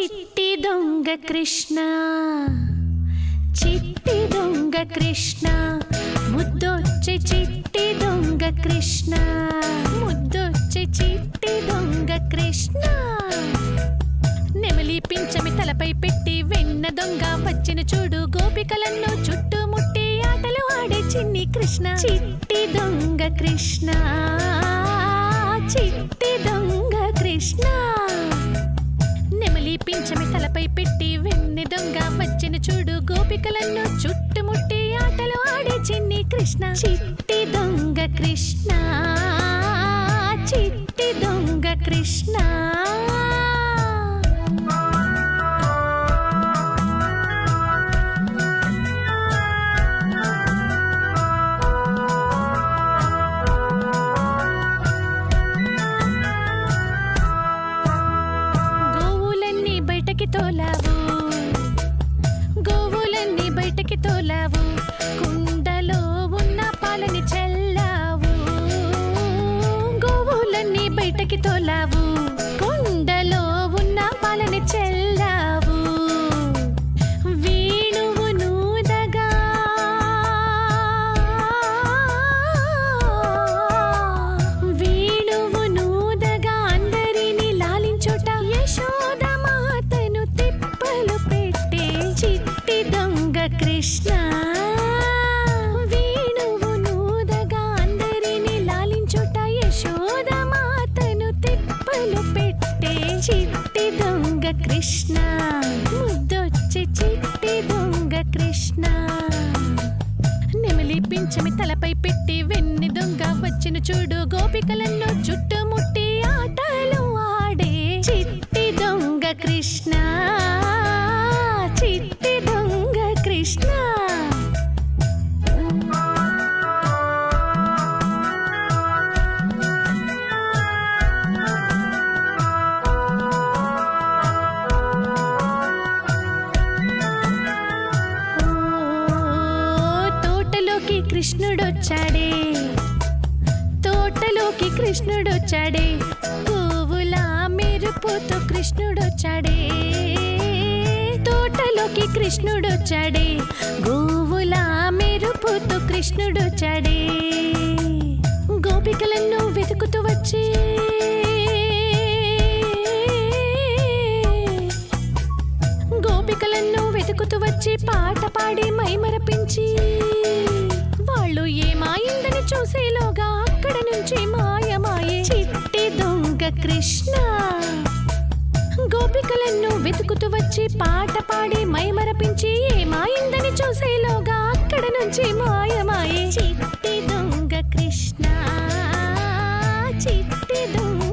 చిట్టి దొంగ కృష్ణ చిట్టి దొంగ కృష్ణ ముద్దొచ్చే చిట్టి దొంగ కృష్ణ ముద్దొచ్చే చిట్టి దొంగ కృష్ణ నెమలి పించమి తలపై పెట్టి వెన్న దొంగ వచ్చిన చూడు గోపికలను చుట్టుముట్టి ఆటలు ఆడే చిన్ని కృష్ణ చిట్టి దొంగ కృష్ణ చిట్టి దొంగ కృష్ణ నెమలి పించమి తలపై పెట్టి వెన్నె దొంగ వచ్చిన చూడు గోపికలను చుట్టుముట్టి ఆటలు ఆడే చిన్ని కృష్ణ చిట్టి దొంగ కృష్ణ చిట్టి దొంగ కృష్ణ గోవులన్నీ బయటకి తోలావు గోవులన్నీ బయటకి తోలావు కుండలో ఉన్న పాలని చల్లావు గోవులన్నీ బయటకి తోలావు కుండలో ఉన్న పాలని చల్లావు వేణువు నూదగా వేణువు నూదగా అందరిని లాలించుట యశోద మాతను తిప్పలు పెట్టే చిట్టి దొంగ కృష్ణ వేణువు నూదగా అందరిని లాలించుట యశోద మాతను తిప్పలు పెట్టే చిట్టి దొంగ కృష్ణ ముద్దొచ్చే చిట్టి దొంగ కృష్ణ నెమలి పించమి తలపై పెట్టి వెన్ని దొంగ వచ్చిన చూడు గోపికలను చుట్టుముట్టి ఆటలు ఆడే చిట్టి దొంగ కృష్ణ చిట్టి దొంగ కృష్ణ ఓ, తోటలోకి కృష్ణుడొచ్చాడే తోటలోకి కృష్ణుడొచ్చాడే పువ్వులా మెరుపుతో కృష్ణుడొచ్చాడే తోటలోకి కృష్ణుడొచ్చాడే గోవులా మెరుపుతో కృష్ణుడొచ్చాడే గోపికలను వెతుకుతూ వచ్చి గోపికలను వెతుకుతూ వచ్చి పాట పాడి మైమరపించి వాళ్ళు ఏమాయిందని చూసేలోగా అక్కడ నుంచి మాయమాయే చిట్టి దొంగ కృష్ణ గోపికలను వెతుకుతూ వచ్చి పాట పాడి మైమరపించి ఏమాయిందని చూసేలోగా అక్కడ నుంచి మాయమాయే చిట్టి దొంగ కృష్ణ చిట్టి దొంగ